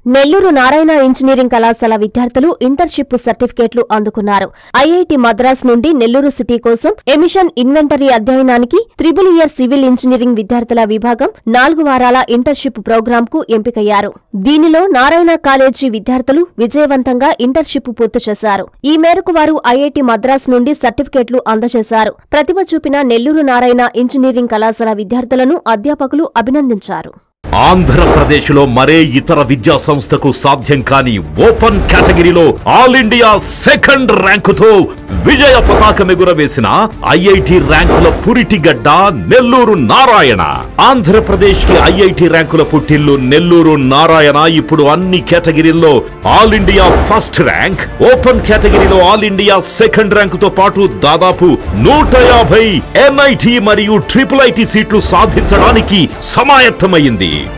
Nellore Narayana engineering కళాశాల విద్యార్థులు internship సర్టిఫికేట్లు అందుకున్నారు ఐఐటి మద్రాస్ నుండి నెల్లూరు సిటీ కోసం ఎమిషన్ ఇన్వెంటరీ అధ్యయనానికి త్రిబుల్ ఇయర్ సివిల్ ఇంజనీరింగ్ విద్యార్థుల విభాగం నాలుగు వారాల ఇంటర్న్షిప్ ప్రోగ్రాంకు ఎంపికయ్యారు దీనిలో నారాయణ కాలేజీ విద్యార్థులు విజయవంతంగా ఇంటర్న్షిప్ పూర్తి చేశారు ఈ మేరకు వారు ఐఐటి మద్రాస్ నుండి సర్టిఫికేట్లు అందజేశారు ప్రతిభ చూపిన నెల్లూరు నారాయణ ఇంజనీరింగ్ కళాశాల విద్యార్థులను అధ్యాపకులు అభినందించారు ఆంధ్రప్రదేశ్లో మరే ఇతర విద్యా సంస్థకు సాధ్యం కాని ఓపెన్ కేటగిరీలో ఆల్ ఇండియా సెకండ్ ర్యాంకుతో విజయ పతాకం ఎగురవేసిన ఐఐటి ర్యాంకుల పురిటిగడ్డ నెల్లూరు నారాయణ ఆంధ్రప్రదేశ్ కి ఐఐటి ర్యాంకుల పుట్టిల్లు నెల్లూరు నారాయణ ఇప్పుడు అన్ని కేటగిరీల్లో all India first rank open కేటగిరీలో ఆల్ ఇండియా సెకండ్ ర్యాంకుతో పాటు దాదాపు నూట యాభై ఎన్ఐటి మరియు ట్రిపుల్ ఐటి సీట్లు సాధించడానికి సమాయత్తమైంది